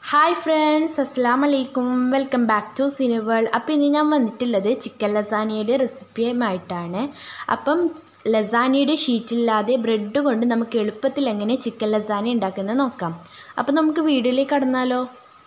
hi friends അസ്സാം വലൈക്കും welcome back to സിനിവേൾ അപ്പോൾ ഇനി ഞാൻ വന്നിട്ടുള്ളത് ചിക്കൻ ലസാനിയുടെ റെസിപ്പിയുമായിട്ടാണ് അപ്പം ലസാനിയുടെ ഷീറ്റില്ലാതെ ബ്രെഡ് കൊണ്ട് നമുക്ക് എളുപ്പത്തിൽ എങ്ങനെ ചിക്കൻ ലസാനി ഉണ്ടാക്കുന്നത് നോക്കാം അപ്പോൾ നമുക്ക് വീഡിയോയിലേക്ക് കടന്നാലോ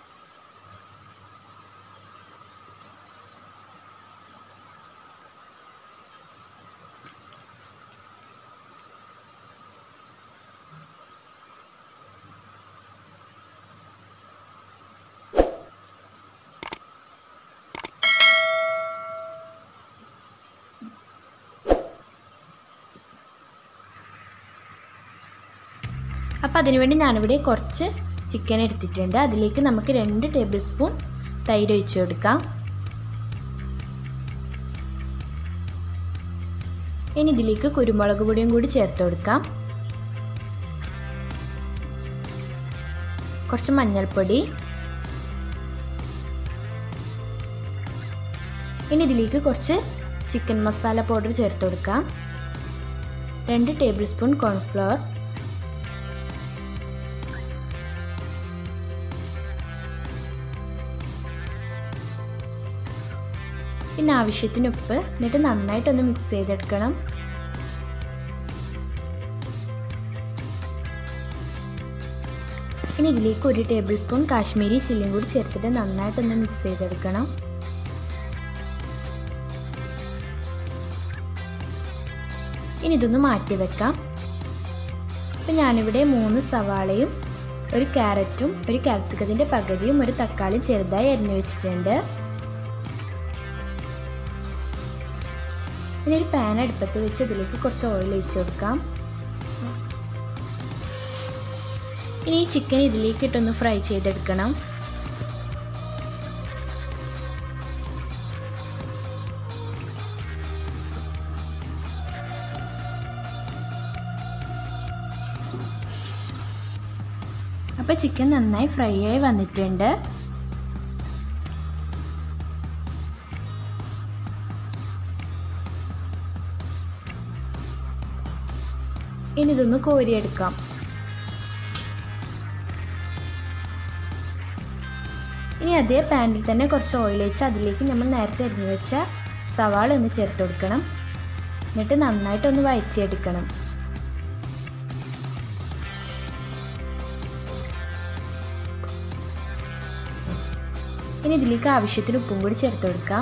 അപ്പോൾ അതിനുവേണ്ടി ഞാനിവിടെ കുറച്ച് ചിക്കൻ എടുത്തിട്ടുണ്ട് അതിലേക്ക് നമുക്ക് രണ്ട് ടേബിൾ സ്പൂൺ തൈര് ഒഴിച്ച് കൊടുക്കാം ഇനി ഇതിലേക്ക് കുരുമുളക് പൊടിയും കൂടി ചേർത്ത് കൊടുക്കാം കുറച്ച് മഞ്ഞൾപ്പൊടി ഇനി ഇതിലേക്ക് കുറച്ച് ചിക്കൻ മസാല പൗഡർ ചേർത്ത് കൊടുക്കാം രണ്ട് ടേബിൾ സ്പൂൺ കോൺഫ്ലവർ പിന്നെ ആവശ്യത്തിന് ഉപ്പ് എന്നിട്ട് നന്നായിട്ടൊന്ന് മിക്സ് ചെയ്തെടുക്കണം ഇനി ഇതിലേക്ക് ഒരു ടേബിൾ സ്പൂൺ കാശ്മീരി ചില്ലിയും കൂടി ചേർത്തിട്ട് നന്നായിട്ടൊന്ന് മിക്സ് ചെയ്തെടുക്കണം ഇനി ഇതൊന്ന് മാറ്റി വെക്കാം അപ്പം ഞാനിവിടെ മൂന്ന് സവാളയും ഒരു ക്യാരറ്റും ഒരു ക്യാപ്സിക്കത്തിൻ്റെ പകുതിയും ഒരു തക്കാളിയും ചെറുതായി അരിഞ്ഞു വെച്ചിട്ടുണ്ട് ഇനി ഒരു പാൻ അടുപ്പത്ത് വെച്ച് ഇതിലേക്ക് കുറച്ച് ഓയിൽ ഒഴിച്ച് കൊടുക്കാം ഇനി ഈ ചിക്കൻ ഇതിലേക്ക് ഇട്ടൊന്ന് ഫ്രൈ ചെയ്തെടുക്കണം അപ്പോൾ ചിക്കൻ നന്നായി ഫ്രൈ ആയി വന്നിട്ടുണ്ട് ഇനി ഇതൊന്ന് കോരിയെടുക്കാം ഇനി അതേ പാനിൽ തന്നെ കുറച്ച് ഓയിൽ വെച്ച് അതിലേക്ക് നമ്മൾ നേരത്തെ അരിഞ്ഞു വെച്ച സവാള ഒന്ന് ചേർത്ത് കൊടുക്കണം എന്നിട്ട് നന്നായിട്ടൊന്ന് വഴറ്റിയെടുക്കണം ഇനി ഇതിലേക്ക് ആവശ്യത്തിന് ഉപ്പും കൂടി ചേർത്ത് കൊടുക്കാം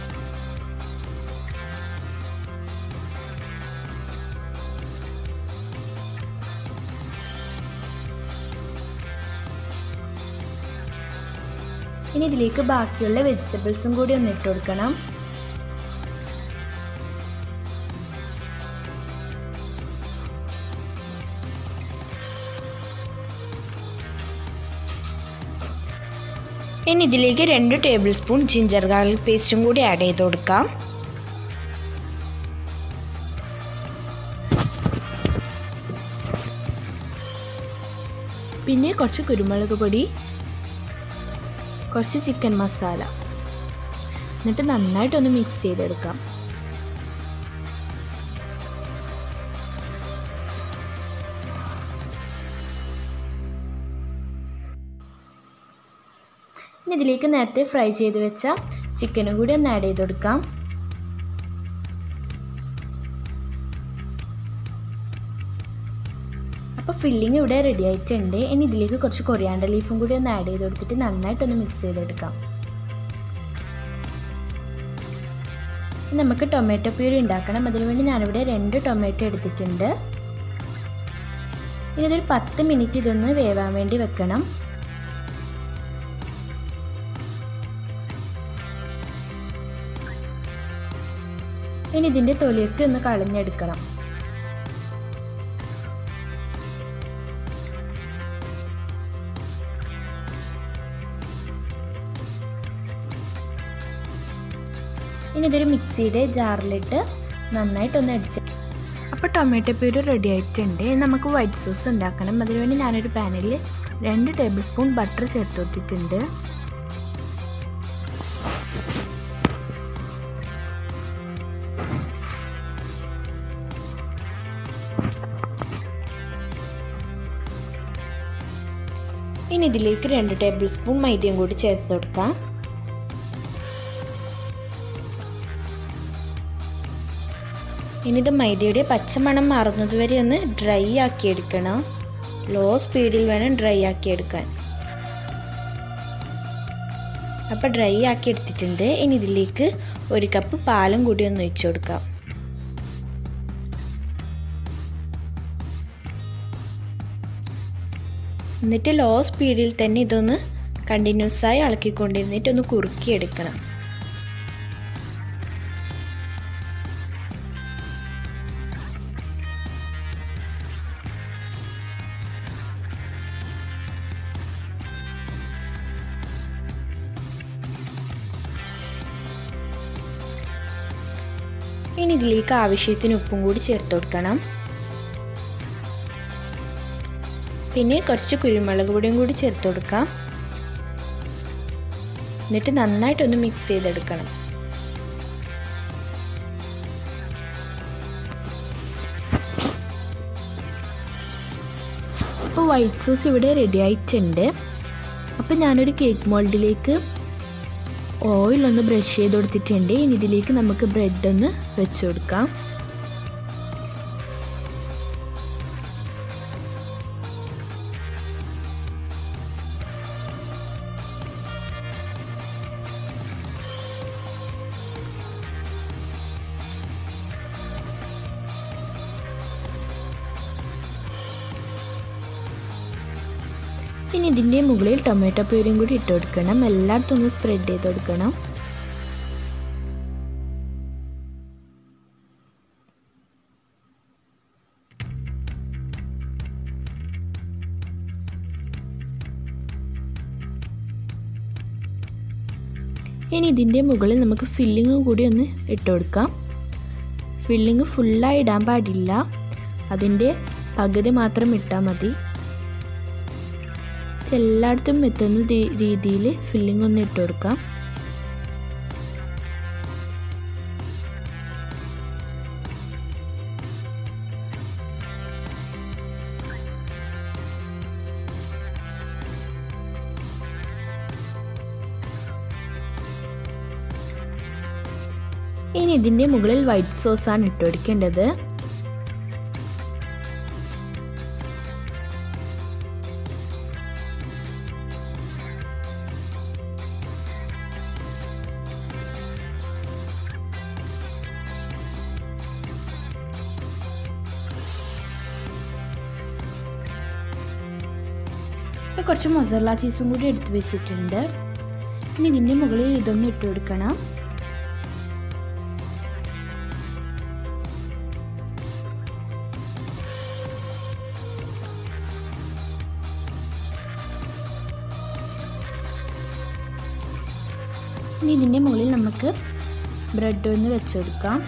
ഇനി ഇതിലേക്ക് ബാക്കിയുള്ള വെജിറ്റബിൾസും കൂടി ഒന്ന് ഇട്ട് കൊടുക്കണം ഇനി ഇതിലേക്ക് രണ്ട് ടേബിൾ സ്പൂൺ ജിഞ്ചർ ഗാർലിക് പേസ്റ്റും കൂടി ആഡ് ചെയ്ത് കൊടുക്കാം പിന്നെ കുറച്ച് കുരുമുളക് പൊടി കുറച്ച് ചിക്കൻ മസാല എന്നിട്ട് നന്നായിട്ടൊന്ന് മിക്സ് ചെയ്തെടുക്കാം ഇനി ഇതിലേക്ക് നേരത്തെ ഫ്രൈ ചെയ്ത് വെച്ച ചിക്കനും കൂടി ഒന്ന് ആഡ് ചെയ്ത് കൊടുക്കാം അപ്പോൾ ഫില്ലിങ് ഇവിടെ റെഡി ആയിട്ടുണ്ട് ഇനി ഇതിലേക്ക് കുറച്ച് കൊറിയാണ്ടർ ലീഫും കൂടി ഒന്ന് ആഡ് ചെയ്ത് കൊടുത്തിട്ട് നന്നായിട്ടൊന്ന് മിക്സ് ചെയ്തെടുക്കാം നമുക്ക് ടൊമാറ്റോ പ്യൂരി ഉണ്ടാക്കണം അതിനുവേണ്ടി ഞാനിവിടെ രണ്ട് ടൊമാറ്റോ എടുത്തിട്ടുണ്ട് ഇനി ഇതൊരു പത്ത് മിനിറ്റ് ഇതൊന്ന് വേവാൻ വേണ്ടി വെക്കണം ഇനി ഇതിൻ്റെ തൊലിയൊക്കെ ഒന്ന് കളഞ്ഞെടുക്കണം ഇനി ഇതൊരു മിക്സിയുടെ ജാറിലിട്ട് നന്നായിട്ടൊന്ന് അടിച്ച് അപ്പോൾ ടൊമാറ്റോ പ്യൂരി റെഡി ആയിട്ടുണ്ട് നമുക്ക് വൈറ്റ് സോസ് ഉണ്ടാക്കണം അതിനുവേണ്ടി ഞാനൊരു പാനിൽ രണ്ട് ടേബിൾ സ്പൂൺ ബട്ടർ ചേർത്ത് കൊടുത്തിട്ടുണ്ട് ഇനി ഇതിലേക്ക് രണ്ട് ടേബിൾ സ്പൂൺ മൈദയും കൂടി ചേർത്ത് കൊടുക്കാം ഇനി ഇത് മൈദയുടെ പച്ചമണം മാറുന്നത് വരെ ഒന്ന് ഡ്രൈ ആക്കി എടുക്കണം ലോ സ്പീഡിൽ വേണം ഡ്രൈ ആക്കി എടുക്കാൻ അപ്പോൾ ഡ്രൈ ആക്കി എടുത്തിട്ടുണ്ട് ഇനി ഇതിലേക്ക് ഒരു കപ്പ് പാലും കൂടി ഒന്ന് ഒഴിച്ചു കൊടുക്കാം എന്നിട്ട് ലോ സ്പീഡിൽ തന്നെ ഇതൊന്ന് കണ്ടിന്യൂസ് ആയി ഇളക്കിക്കൊണ്ടിരുന്നിട്ട് ഒന്ന് കുറുക്കിയെടുക്കണം ഇനി ഇതിലേക്ക് ആവശ്യത്തിന് ഉപ്പും കൂടി ചേർത്ത് കൊടുക്കണം പിന്നെ കുറച്ച് കുരുമുളക് പൊടിയും കൂടി ചേർത്ത് കൊടുക്കാം എന്നിട്ട് നന്നായിട്ടൊന്ന് മിക്സ് ചെയ്തെടുക്കണം അപ്പോൾ വൈറ്റ് സോസ് ഇവിടെ റെഡി ആയിട്ടുണ്ട് അപ്പോൾ ഞാനൊരു കേക്ക് മോൾഡിലേക്ക് ഓയിലൊന്ന് ബ്രഷ് ചെയ്ത് കൊടുത്തിട്ടുണ്ട് ഇനി ഇതിലേക്ക് നമുക്ക് ബ്രെഡ് ഒന്ന് വെച്ച് കൊടുക്കാം ഇനി ഇതിൻ്റെ മുകളിൽ ടൊമാറ്റോ പ്യൂരിയും കൂടി ഇട്ട് കൊടുക്കണം എല്ലായിടത്തും ഒന്ന് സ്പ്രെഡ് ചെയ്ത് കൊടുക്കണം ഇനി ഇതിൻ്റെ മുകളിൽ നമുക്ക് ഫില്ലിങ് കൂടി ഒന്ന് ഇട്ട് കൊടുക്കാം ഫില്ലിങ് ഫുള്ളായി ഇടാൻ പാടില്ല അതിൻ്റെ പകുതി മാത്രം ഇട്ടാൽ മതി എല്ലായിടത്തും എത്തുന്ന രീതിയിൽ ഫില്ലിംഗ് ഒന്ന് ഇട്ട് കൊടുക്കാം ഇനി ഇതിൻ്റെ മുകളിൽ വൈറ്റ് സോസാണ് ഇട്ട് കൊടുക്കേണ്ടത് ഇപ്പോൾ കുറച്ച് മൊസറല ചീസും കൂടി എടുത്ത് വെച്ചിട്ടുണ്ട് ഇനി ഇതിൻ്റെ മുകളിൽ ഇതൊന്ന് ഇട്ട് കൊടുക്കണം ഇനി ഇതിൻ്റെ മുകളിൽ നമുക്ക് ബ്രെഡ് ഒന്ന് വെച്ച് കൊടുക്കാം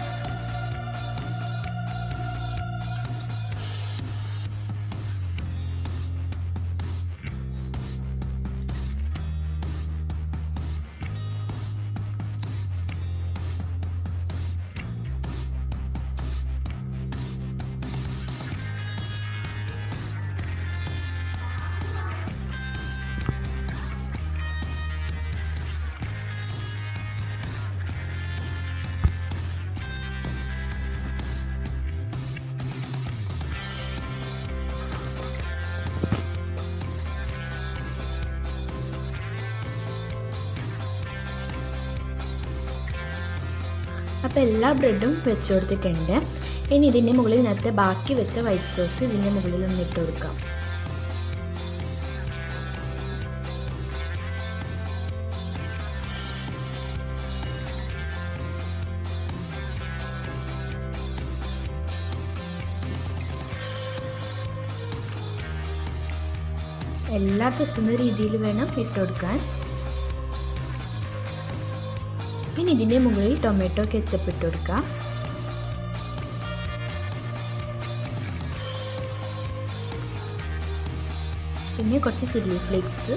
അപ്പോൾ എല്ലാ ബ്രെഡും വെച്ച് കൊടുത്തിട്ടുണ്ട് ഇനി ഇതിൻ്റെ മുകളിൽ നേരത്തെ ബാക്കി വെച്ച വൈറ്റ് സോസ് ഇതിൻ്റെ മുകളിൽ ഒന്ന് ഇട്ട് കൊടുക്കാം എല്ലായിടത്തും എത്തുന്ന രീതിയിൽ വേണം ഇട്ട് കൊടുക്കാൻ ഇനി ഇതിൻ്റെ മുകളിൽ ടൊമാറ്റോ കെച്ചപ്പ് ഇട്ട് കൊടുക്കാം പിന്നെ കുറച്ച് ചില്ലി ഫ്ലേക്സ്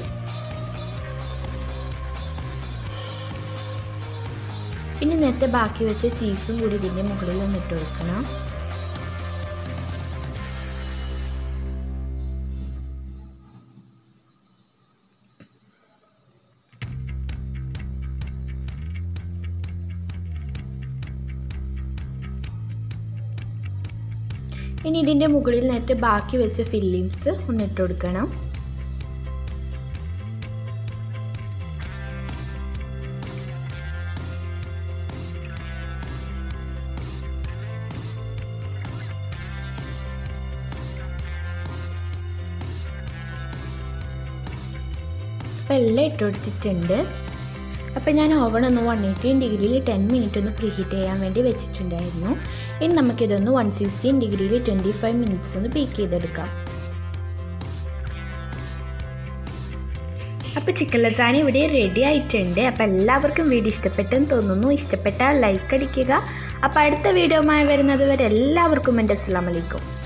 പിന്നെ നേരത്തെ ബാക്കി വെച്ച ചീസും കൂടി ഇതിൻ്റെ മുകളിൽ ഒന്ന് ഇട്ട് കൊടുക്കണം ഇനി ഇതിൻ്റെ മുകളിൽ നേരത്തെ ബാക്കി വെച്ച ഫില്ലിങ്സ് ഒന്ന് ഇട്ട് കൊടുക്കണം അപ്പോൾ എല്ലാം ഇട്ട് കൊടുത്തിട്ടുണ്ട് അപ്പോൾ ഞാൻ ഓവൺ ഒന്ന് വൺ എയ്റ്റീൻ ഡിഗ്രിയിൽ ടെൻ മിനിറ്റ് ഒന്ന് പ്രീഹീറ്റ് ചെയ്യാൻ വേണ്ടി വെച്ചിട്ടുണ്ടായിരുന്നു ഇനി നമുക്കിതൊന്ന് വൺ സിക്സ്റ്റീൻ ഡിഗ്രിയിൽ ട്വൻറ്റി ഫൈവ് മിനിറ്റ്സ് ഒന്ന് ബേക്ക് ചെയ്തെടുക്കാം അപ്പോൾ ചിക്കൻ ലസാന ഇവിടെ റെഡി ആയിട്ടുണ്ട് അപ്പോൾ എല്ലാവർക്കും വീഡിയോ ഇഷ്ടപ്പെട്ടെന്ന് തോന്നുന്നു ഇഷ്ടപ്പെട്ടാൽ ലൈക്ക് അടിക്കുക അപ്പോൾ അടുത്ത വീഡിയോമായി വരുന്നത് വരെ എല്ലാവർക്കും എൻ്റെ അസ്സാം വലൈക്കും